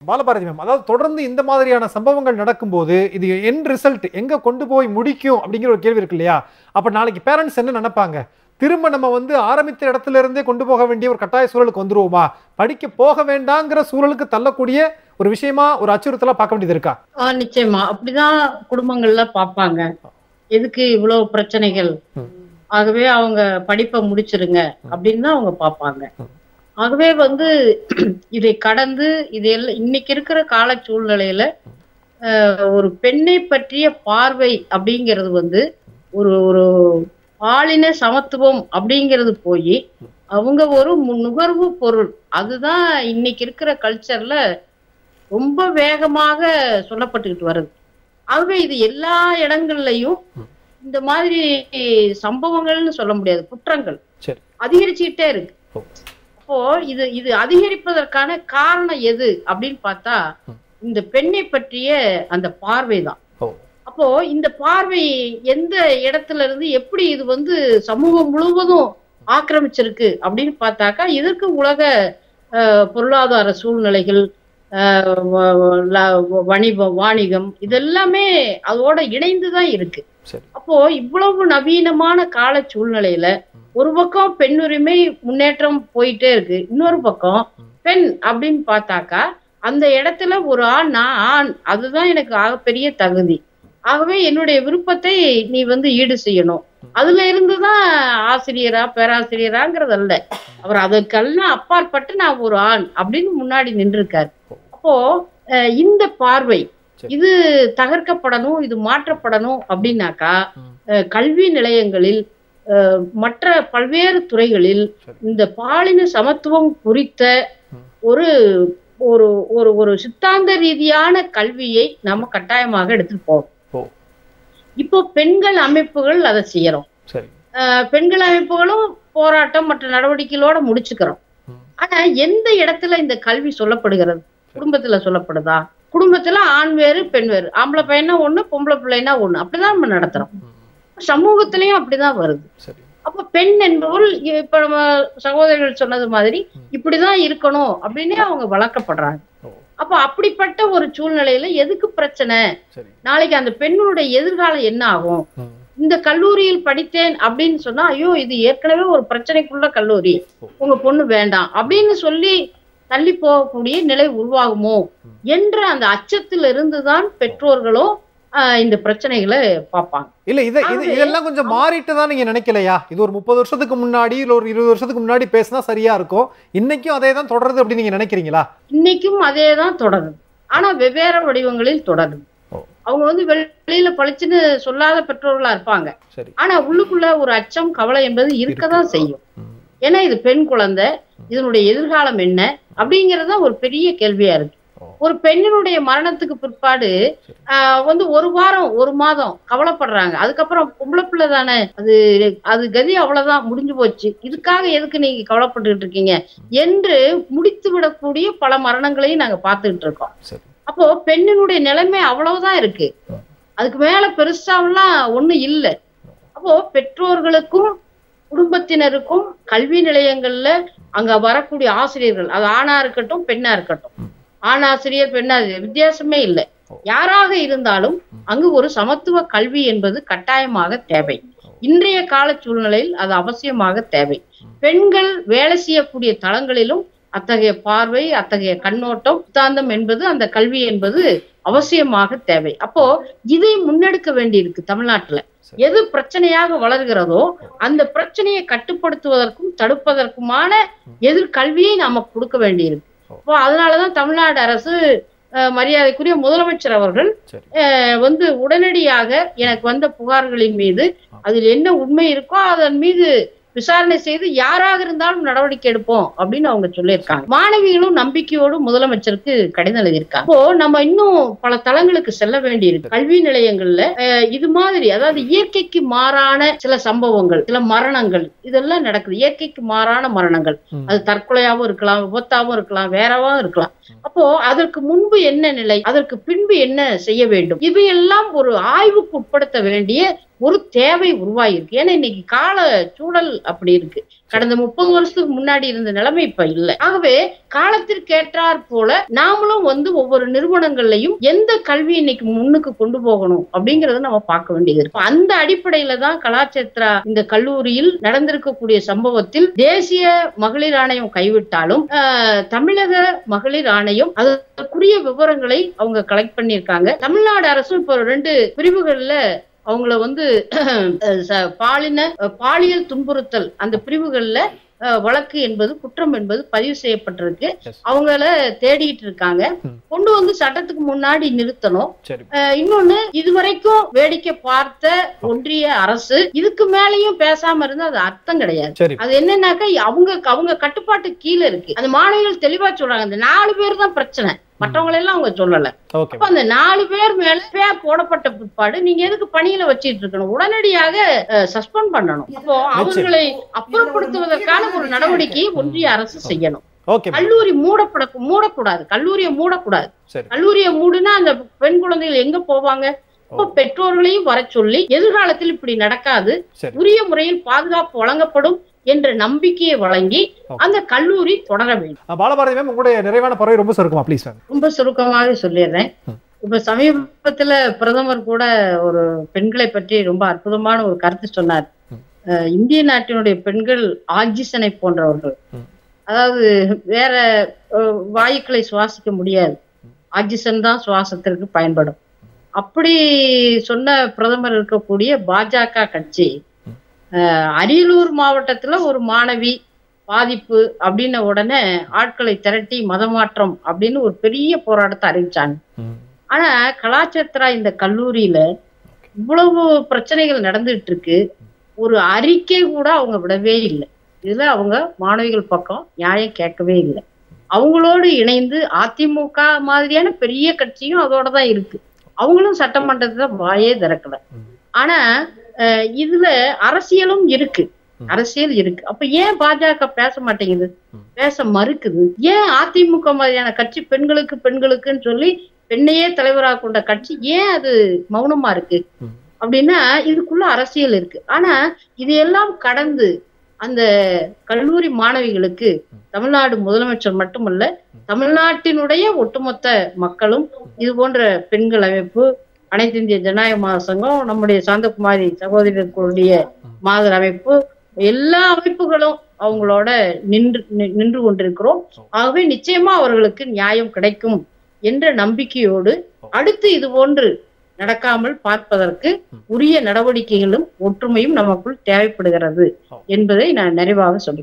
Balabharathi ma'am அதாவது தொடர்ந்து இந்த மாதிரியான சம்பவங்கள் நடக்கும்போது இது என் ரிசல்ட் எங்க கொண்டு போய் முடிக்கும் அப்படிங்கிற ஒரு கேள்வி இருக்கு இல்லையா அப்ப நாளைக்கு பேரண்ட்ஸ் என்ன நினைப்பாங்க திரும்ப நம்ம வந்து ஆரம்பித்த இடத்துல இருந்தே கொண்டு போக வேண்டிய ஒரு கட்டாய சூழலுக்கு வந்துருவோமா படிக்க போக வேண்டாங்கிற சூழலுக்கு தள்ளக்கூடிய ஒரு விஷயமா ஒரு அச்சுறுத்தலா பார்க்க வேண்டியது இருக்கா ஆ, நிச்சயமா அப்படிதான் குடும்பங்கள்ல பார்ப்பாங்க எதுக்கு இவ்வளவு பிரச்சனைகள் ம். ஆகவே அவங்க படிப்பை முடிச்சிருங்க அப்படின்னு தான் அவங்க பார்ப்பாங்க ம். ஆகவே வந்து இதை கடந்து இதையெல்லாம் இன்னைக்கு இருக்கிற கால சூழ்நிலையில அஹ், ஒரு பெண்ணை பற்றிய பார்வை அப்படிங்கிறது வந்து ஒரு ஒரு பாலின சமத்துவம் அப்படிங்கிறது போய் அவங்க ஒரு மு- நுகர்வு பொருள் அதுதான் இன்னைக்கு இருக்கிற கல்ச்சர்ல ரொம்ப வேகமாக சொல்லப்பட்டுக்கிட்டு வருது ஆகவே இது எல்லா இடங்கள்லயும் இந்த மாதிரி சம்பவங்கள்னு சொல்ல முடியாது குற்றங்கள் சரி. அதிகரிச்சுக்கிட்டே இருக்கு ஓ. அப்போ இது இது அதிகரிப்பதற்கான காரணம் எது அப்படின்னு பார்த்தா ம். இந்த பெண்ணை பற்றிய அந்த பார்வை தான் ஓ. அப்போ இந்த பார்வை எந்த இடத்துல இருந்து எப்படி இது வந்து சமூகம் முழுவதும் ஆக்கிரமிச்சிருக்கு அப்படின்னு பார்த்தாக்கா இதற்கு உலக அஹ், பொருளாதார சூழ்நிலைகள் அஹ், வ- வ- ல- வணிகம் வாணிகம் இதெல்லாமே அதோட இணைந்து தான் இருக்கு சரி அப்போ இவ்வளவு நவீனமான கால சூழ்நிலையில ஒரு பக்கம் பெண்ணுரிமை முன்னேற்றம் போயிட்டே இருக்கு இன்னொரு பக்கம் பெண் அப்படின்னு பார்த்தாக்கா அந்த இடத்துல ஒரு ஆண் நான் ஆண் அதுதான் எனக்கு ஆகப்பெரிய தகுதி ஆகவே என்னுடைய விருப்பத்தை நீ வந்து ஈடு செய்யணும் அதுல இருந்துதான் ஆசிரியரா பேராசிரியராங்கிறது அல்ல அவர் அதுக்கெல்லாம் அப்பாற்பட்டு நான் ஒரு ஆண் அப்படின்னு முன்னாடி நின்றுருக்காரு அப்போ அஹ், இந்த பார்வை சரி. இது தகர்க்கப்படணும் இது மாற்றப்படணும் அப்படின்னாக்கா ம். அஹ், கல்வி நிலையங்களில் அஹ், மற்ற பல்வேறு துறைகளில் சரி. இந்த பாலின சமத்துவம் குறித்த ம். ஒரு ஒரு ஒரு ஒரு சித்தாந்த ரீதியான கல்வியை நம்ம கட்டாயமாக எடுத்துட்டு போவோம் ஓ. இப்போ பெண்கள் அமைப்புகள் அதை செய்யறோம் சரி அஹ், பெண்கள் அமைப்புகளும் போராட்டம் மற்ற நடவடிக்கைகளோட முடிச்சுக்கிறோம் ம். ஆனா எந்த இடத்துல இந்த கல்வி சொல்லப்படுகிறது குடும்பத்துல சொல்லப்படுதா குடும்பத்துல ஆண் வேறு பெண் வேறு ஆம்பளை பையனா ஒண்ணு பொம்பளை பிள்ளைனா ஒண்ணு அப்படிதான் நம்ம நடத்துறோம் ம். சமூகத்திலயும் அப்படிதான் வருது சரி அப்ப பெண் என்பவள் இ- இப்ப நம்ம சகோதரிகள் சொன்னது மாதிரி இப்படிதான் இருக்கணும் அப்படின்னே அவங்க வளர்க்கப்படுறாங்க ஓ அப்ப அப்படிப்பட்ட ஒரு சூழ்நிலையில எதுக்கு பிரச்சனை சரி நாளைக்கு அந்த பெண்ணுடைய எதிர்காலம் என்ன ஆகும் ம். இந்த கல்லூரியில் படித்தேன் அப்படின்னு சொன்னா ஐயோ இது ஏற்கனவே ஒரு பிரச்சனைக்குள்ள கல்லூரி உங்க பொண்ணு வேண்டாம் அப்படின்னு சொல்லி தள்ளி போகக்கூடிய நிலை உருவாகுமோ என்ற அந்த அச்சத்தில் இருந்துதான் பெற்றோர்களும் ஆஹ், இந்த பிரச்சனைகளை பார்ப்பாங்க இல்ல இத இது ஆகவே- இதெல்லாம் கொஞ்சம் மாறிட்டு தான் நீங்க நினைக்கலையா இது ஒரு முப்பது வருஷத்துக்கு முன்னாடி இல்ல ஒரு இருபது வருஷத்துக்கு முன்னாடி பேசினா சரியா இருக்கும் இன்னைக்கும் அதே தான் தொடருது அப்படின்னு நீங்க நினைக்கிறீங்களா இன்னைக்கும் அதே தான் தொடருது ஆனா வெவ்வேறு வடிவங்களில் தொடருது ஓ. அவங்க வந்து வெளியில பளிச்சுன்னு சொல்லாத பெற்றோர்களா இருப்பாங்க சரி ஆனா உள்ளுக்குள்ள ஒரு அச்சம் கவலை என்பது இருக்கதான் செய்யும் ம். ஏன்னா இது பெண் குழந்தை இதனுடைய எதிர்காலம் என்ன அப்படிங்கறது தான் ஒரு பெரிய கேள்வியா இருக்கு ஓ. ஒரு பெண்ணினுடைய மரணத்துக்கு பிற்பாடு ஆஹ், வந்து ஒரு வாரம் ஒரு மாதம் கவலைப்படுறாங்க அதுக்கப்புறம் பொம்பளை பிள்ளை தானே அது அது கதி அவ்வளவுதான் முடிஞ்சு போச்சு இதுக்காக எதுக்கு நீங்க கவலைப்பட்டுட்டு இருக்கீங்க என்று முடித்து விடக்கூடிய பல மரணங்களையும் நாங்க பார்த்துக்கிட்டு இருக்கோம் சரி அப்போ பெண்ணினுடைய நிலைமை அவ்வளவுதான் இருக்கு அதுக்கு மேல பெருசாவெல்லாம் ஒண்ணும் இல்லை அப்போ பெற்றோர்களுக்கும் குடும்பத்தினருக்கும் கல்வி நிலையங்கள்ல அங்க வரக்கூடிய ஆசிரியர்கள் அது ஆணா இருக்கட்டும் பெண்ணா இருக்கட்டும் ஆண் ஆசிரியர் பெண் ஆசிரியர் வித்தியாசமே இல்லை யாராக இருந்தாலும் அங்கு ஒரு சமத்துவ கல்வி என்பது கட்டாயமாக தேவை இன்றைய கால சூழ்நிலையில் அது அவசியமாக தேவை பெண்கள் வேலை செய்யக்கூடிய தளங்களிலும் அத்தகைய பார்வை அத்தகைய கண்ணோட்டம் சித்தாந்தம் என்பது அந்த கல்வி என்பது அவசியமாக தேவை அப்போ இதை முன்னெடுக்க வேண்டியிருக்கு தமிழ்நாட்டுல எது பிரச்சனையாக வளர்கிறதோ அந்த பிரச்சனையை கட்டுப்படுத்துவதற்கும் தடுப்பதற்குமான எதிர்கல்வியை நாம கொடுக்க வேண்டியிருக்கு அப்போ அதனாலதான் தமிழ்நாடு அரசு அஹ், மரியாதைக்குரிய முதலமைச்சர் அவர்கள் சரி அஹ், வந்து உடனடியாக எனக்கு வந்த புகார்களின் மீது அதில் என்ன உண்மை இருக்கோ அதன் மீது விசாரணை செய்து யாராக இருந்தாலும் நடவடிக்கை எடுப்போம் அப்படின்னு அவங்க சொல்லியிருக்காங்க மாணவிகளும் நம்பிக்கையோடு முதலமைச்சருக்கு கடிதம் எழுதியிருக்காங்க இப்போ நம்ம இன்னும் பல தளங்களுக்கு செல்ல வேண்டியிருக்கு கல்வி நிலையங்கள்ல அஹ், இது மாதிரி அதாவது இயற்கைக்கு மாறான சில சம்பவங்கள் சில மரணங்கள் இதெல்லாம் நடக்குது இயற்கைக்கு மாறான மரணங்கள் ம். அது தற்கொலையாவும் இருக்கலாம் விபத்தாவும் இருக்கலாம் வேறவாவும் இருக்கலாம் அப்போ அதற்கு முன்பு என்ன நிலை அதற்கு பின்பு என்ன செய்ய வேண்டும் இவையெல்லாம் ஒரு ஆய்வுக்கு உட்படுத்த வேண்டிய ஒரு தேவை உருவாயிருக்கு ஏன்னா இன்னைக்கு கால சூழல் அப்படி இருக்கு கடந்த முப்பது வருஷத்துக்கு முன்னாடி இருந்த நிலைமை இப்ப இல்லை ஆகவே காலத்திற்கேற்றாற் போல நாமளும் வந்து ஒவ்வொரு நிறுவனங்கள்லையும் எந்த கல்வி இன்னைக்கு முன்னுக்கு கொண்டு போகணும் அப்படிங்கறத நம்ம பார்க்க வேண்டியது இருக்கு அந்த அடிப்படையில தான் கலாச்சேத்ரா இந்த கல்லூரியில் நடந்திருக்கக்கூடிய சம்பவத்தில் தேசிய மகளிர் ஆணையம் கைவிட்டாலும் ஆஹ், தமிழக மகளிர் ஆணையம் அதற்குரிய விவரங்களை அவங்க கலெக்ட் பண்ணியிருக்காங்க தமிழ்நாடு அரசும் இப்போ ரெண்டு பிரிவுகள்ல அவங்கள வந்து அஹ், ச- பாலின அஹ், பாலியல் துன்புறுத்தல் அந்த பிரிவுகள்ல அஹ், வழக்கு என்பது குற்றம் என்பது பதிவு செய்யப்பட்டிருக்கு Yes. அவங்கள தேடிட்டு இருக்காங்க ம். கொண்டு வந்து சட்டத்துக்கு முன்னாடி நிறுத்தணும் சரி அஹ், இன்னொன்னு இதுவரைக்கும் வேடிக்கை பார்த்த ஒன்றிய அரசு இதுக்கு மேலயும் பேசாம இருந்தா அது அர்த்தம் கிடையாது சரி அது என்னன்னாக்கா அவங்க அவங்க கட்டுப்பாட்டு கீழே இருக்கு அந்த மாணவிகள் தெளிவா சொல்றாங்க அந்த நாலு பேர் தான் பிரச்சனை மற்றவங்க எல்லாம் அவங்க சொல்லல ஓகே அப்ப அந்த நாலு பேர் மேல பேர் போடப்பட்ட பிற்பாடு நீங்க எதுக்கு பணியில வச்சிட்டு இருக்கணும் உடனடியாக சஸ்பெண்ட் பண்ணணும் அப்போ அவர்களை அப்புறப்படுத்துவதற்கான ஒரு நடவடிக்கையை ஒன்றிய அரசு செய்யணும் ஓகே கல்லூரி மூடப்பட மூடக்கூடாது கல்லூரியை மூடக்கூடாது சரி கல்லூரியை மூடுனா அந்த பெண் குழந்தைகள் எங்க போவாங்க அப்போ பெற்றோர்களையும் வர சொல்லி எதிர்காலத்தில் இப்படி நடக்காது சரி உரிய முறையில் பாதுகாப்பு வழங்கப்படும் என்ற நம்பிக்கையை வழங்கி அந்த கல்லூரி தொடர வேண்டும் அஹ் பாலபாரதி மேம் உங்களுடைய நிறைவான பறவை ரொம்ப சுருக்கமா ப்ளீஸ் மேம் ரொம்ப சுருக்கமாக சொல்லிடுறேன் ம். இப்ப சமீபத்துல பிரதமர் கூட ஒரு பெண்களை பற்றி ரொம்ப அற்புதமான ஒரு கருத்து சொன்னார் ம். அஹ் இந்திய நாட்டினுடைய பெண்கள் ஆக்சிஜனை போன்றவர்கள் ம். அதாவது வேற அஹ், வாயுக்களை சுவாசிக்க முடியாது ஆக்சிஜன் தான் சுவாசத்திற்கு பயன்படும் அப்படி சொன்ன பிரதமர் இருக்கக்கூடிய பாஜக கட்சி ம். அஹ், அரியலூர் மாவட்டத்துல ஒரு மாணவி பாதிப்பு அப்படின்ன உடனே ஆட்களை திரட்டி மதமாற்றம் அப்படின்னு ஒரு பெரிய போராட்டத்தை அறிவிச்சாங்க ம். ஆனா கலாச்சேத்ரா இந்த கல்லூரியில இவ்வளவு பிரச்சனைகள் நடந்துட்டு இருக்கு ஒரு அறிக்கை கூட அவங்க விடவே இல்லை இதுல அவங்க மாணவிகள் பக்கம் நியாயம் கேட்கவே இல்லை அவங்களோடு இணைந்து அதிமுக மாதிரியான பெரிய கட்சியும் அதோட தான் இருக்கு அவங்களும் சட்டமன்றத்துல வாயே திறக்கல ம். ஆனா அஹ், இதுல அரசியலும் இருக்கு ம். அரசியல் இருக்கு அப்ப ஏன் பாஜக பேச மாட்டேங்குது ம். பேச மறுக்குது ஏன் அதிமுக மாதிரியான கட்சி பெண்களுக்கு பெண்களுக்குன்னு சொல்லி பெண்ணையே தலைவராக கொண்ட கட்சி ஏன் அது மௌனமா இருக்கு ம். அப்படின்னா இதுக்குள்ள அரசியல் இருக்கு ஆனா இதையெல்லாம் கடந்து அந்த கல்லூரி மாணவிகளுக்கு தமிழ்நாடு முதலமைச்சர் மட்டுமல்ல தமிழ்நாட்டினுடைய ஒட்டுமொத்த மக்களும் இது போன்ற பெண்கள் அமைப்பு அனைத்து இந்திய ஜனநாயக மாத சங்கம் நம்முடைய சாந்தகுமாரி சகோதரர்களுடைய மாதர் அமைப்பு எல்லா அமைப்புகளும் அவங்களோட நின்று நி- நின்று கொண்டிருக்கிறோம் ஆகவே நிச்சயமா அவர்களுக்கு நியாயம் கிடைக்கும் என்ற நம்பிக்கையோடு அடுத்து இது போன்று நடக்காமல் பார்ப்பதற்கு உரிய நடவடிக்கைகளும் ஒற்றுமையும் நமக்குள் தேவைப்படுகிறது என்பதை நான் நிறைவாக சொல்றேன்